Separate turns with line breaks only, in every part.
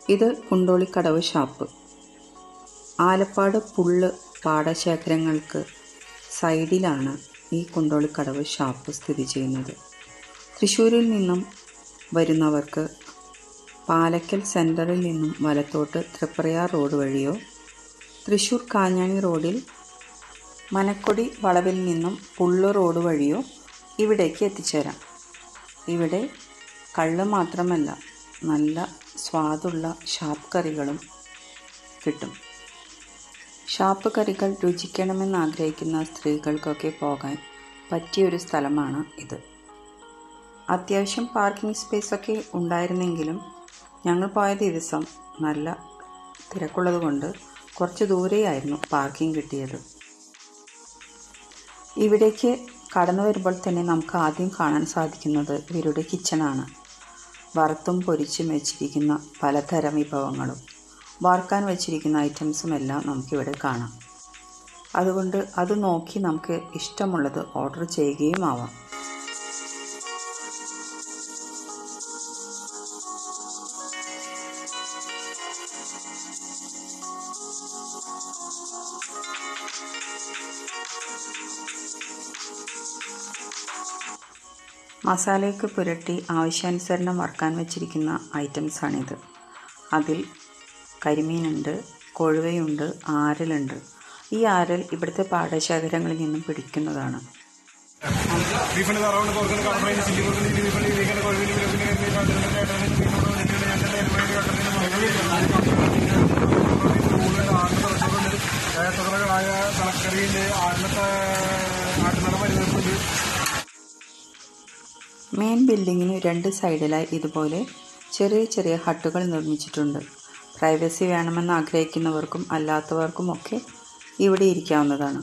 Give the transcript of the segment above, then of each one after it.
ഇത് കുണ്ടോളിക്കടവ് ഷാപ്പ് ആലപ്പാട് പുള്ള് പാടശേഖരങ്ങൾക്ക് സൈഡിലാണ് ഈ കുണ്ടോളിക്കടവ് ഷാപ്പ് സ്ഥിതി ചെയ്യുന്നത് തൃശ്ശൂരിൽ നിന്നും വരുന്നവർക്ക് പാലക്കൽ സെൻറ്ററിൽ നിന്നും വലത്തോട്ട് തൃപ്രയാർ റോഡ് വഴിയോ തൃശ്ശൂർ കാഞ്ഞാണി റോഡിൽ മനക്കൊടി വളവിൽ നിന്നും പുള്ള് റോഡ് വഴിയോ ഇവിടേക്ക് എത്തിച്ചേരാം ഇവിടെ കള്ള് മാത്രമല്ല നല്ല സ്വാദുള്ള ഷാപ്പ് കറികളും കിട്ടും ഷാപ്പ് കറികൾ രുചിക്കണമെന്ന് ആഗ്രഹിക്കുന്ന സ്ത്രീകൾക്കൊക്കെ പോകാൻ പറ്റിയൊരു സ്ഥലമാണ് ഇത് അത്യാവശ്യം പാർക്കിംഗ് സ്പേസൊക്കെ ഉണ്ടായിരുന്നെങ്കിലും ഞങ്ങൾ പോയ ദിവസം നല്ല തിരക്കുള്ളത് കൊണ്ട് കുറച്ച് ദൂരെയായിരുന്നു പാർക്കിംഗ് കിട്ടിയത് ഇവിടേക്ക് കടന്നു വരുമ്പോൾ തന്നെ നമുക്ക് ആദ്യം കാണാൻ സാധിക്കുന്നത് ഇവരുടെ കിച്ചണാണ് വറുത്തും പൊരിച്ചും വെച്ചിരിക്കുന്ന പലതരം വിഭവങ്ങളും വാർക്കാൻ വെച്ചിരിക്കുന്ന ഐറ്റംസും എല്ലാം നമുക്കിവിടെ കാണാം അതുകൊണ്ട് അത് നോക്കി നമുക്ക് ഇഷ്ടമുള്ളത് ഓർഡർ ചെയ്യുകയും ആവാം മസാലയൊക്കെ പുരട്ടി ആവശ്യാനുസരണം വറുക്കാൻ വെച്ചിരിക്കുന്ന ഐറ്റംസാണിത് അതിൽ കരിമീനുണ്ട് കൊഴുവയുണ്ട് ആരലുണ്ട് ഈ ആരൽ ഇവിടുത്തെ പാടശേഖരങ്ങളിൽ നിന്നും പിടിക്കുന്നതാണ്
ബീഫിന് തറവുണ്ട് പോർക്കിന് കടപ്പുറയിൽ ചില്ലി പോർക്കിന് ചില്ലി ബീഫിന് ബീഫിന് കൊഴുവിന് ബീഫിന് തുറകളായ തലക്കറിയുണ്ട് ആടിനത്തെ ആട്ടിനട മരുന്നുണ്ട്
മെയിൻ ബിൽഡിങ്ങിന് രണ്ട് സൈഡിലായി ഇതുപോലെ ചെറിയ ചെറിയ ഹട്ടുകൾ നിർമ്മിച്ചിട്ടുണ്ട് പ്രൈവസി വേണമെന്ന് ആഗ്രഹിക്കുന്നവർക്കും അല്ലാത്തവർക്കുമൊക്കെ ഇവിടെ ഇരിക്കാവുന്നതാണ്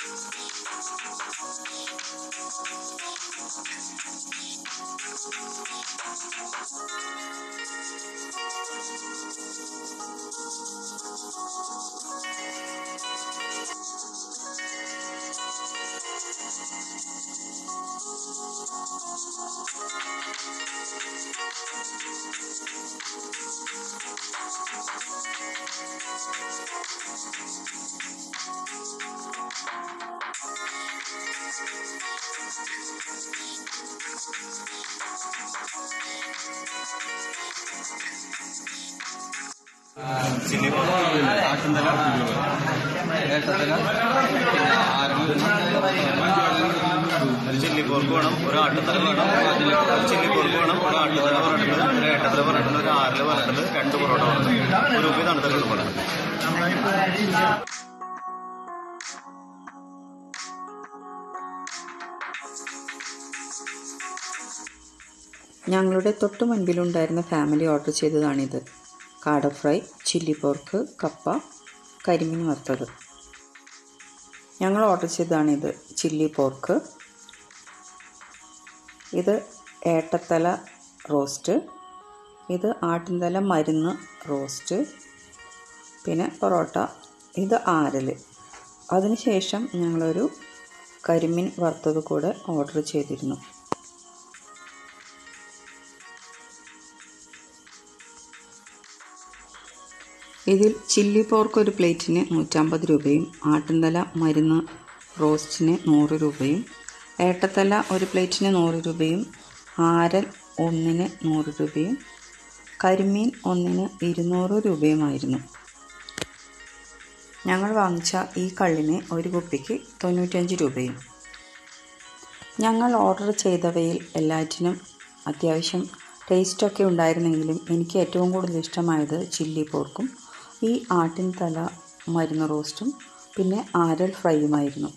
ചില്ലി ആട്ടുന്തല ഏട്ടത്തല പിന്നെ ആരല് ഒരു ചില്ലി പോർക്ക് വേണം ഒരു ആട്ടുതല വേണം അതിൽ ഒരു ചില്ലി പോർക്ക് വേണം ഒരു ആട്ടുതല പറഞ്ഞിട്ട് ഒരു ഏട്ടത്തല പറഞ്ഞിട്ട് ഒരു ആരല് പറഞ്ഞിട്ട് രണ്ട് പൊറോട്ട പറഞ്ഞിട്ട് ഒരു രൂപ തണുത്തല കൊടുക്കണം
ഞങ്ങളുടെ തൊട്ടു മുൻപിലുണ്ടായിരുന്ന ഫാമിലി ഓർഡർ ചെയ്തതാണിത് കാട ഫ്രൈ ചില്ലി പോർക്ക് കപ്പ കരിമീൻ വറുത്തത് ഞങ്ങൾ ഓർഡർ ചെയ്തതാണിത് ചില്ലി പോർക്ക് ഇത് ഏട്ടത്തല റോസ്റ്റ് ഇത് ആട്ടിൻതല മരുന്ന് റോസ്റ്റ് പിന്നെ പൊറോട്ട ഇത് ആരൽ അതിനുശേഷം ഞങ്ങളൊരു കരിമീൻ വറുത്തത് കൂടെ ഓർഡർ ചെയ്തിരുന്നു ഇതിൽ ചില്ലി പോർക്ക് ഒരു പ്ലേറ്റിന് നൂറ്റമ്പത് രൂപയും ആട്ടിൻതല മരുന്ന് റോസ്റ്റിന് നൂറ് രൂപയും ഏട്ടത്തല ഒരു പ്ലേറ്റിന് നൂറ് രൂപയും ആരൽ ഒന്നിന് നൂറ് രൂപയും കരിമീൻ ഒന്നിന് ഇരുന്നൂറ് രൂപയുമായിരുന്നു ഞങ്ങൾ വാങ്ങിച്ച ഈ കള്ളിന് ഒരു കുപ്പിക്ക് തൊണ്ണൂറ്റഞ്ച് രൂപയും ഞങ്ങൾ ഓർഡർ ചെയ്തവയിൽ എല്ലാറ്റിനും അത്യാവശ്യം ടേസ്റ്റൊക്കെ ഉണ്ടായിരുന്നെങ്കിലും എനിക്ക് ഏറ്റവും കൂടുതൽ ഇഷ്ടമായത് ചില്ലി പോർക്കും ഈ ആട്ടിൻ തല മരുന്ന് റോസ്റ്റും പിന്നെ ആരൽ ഫ്രൈയുമായിരുന്നു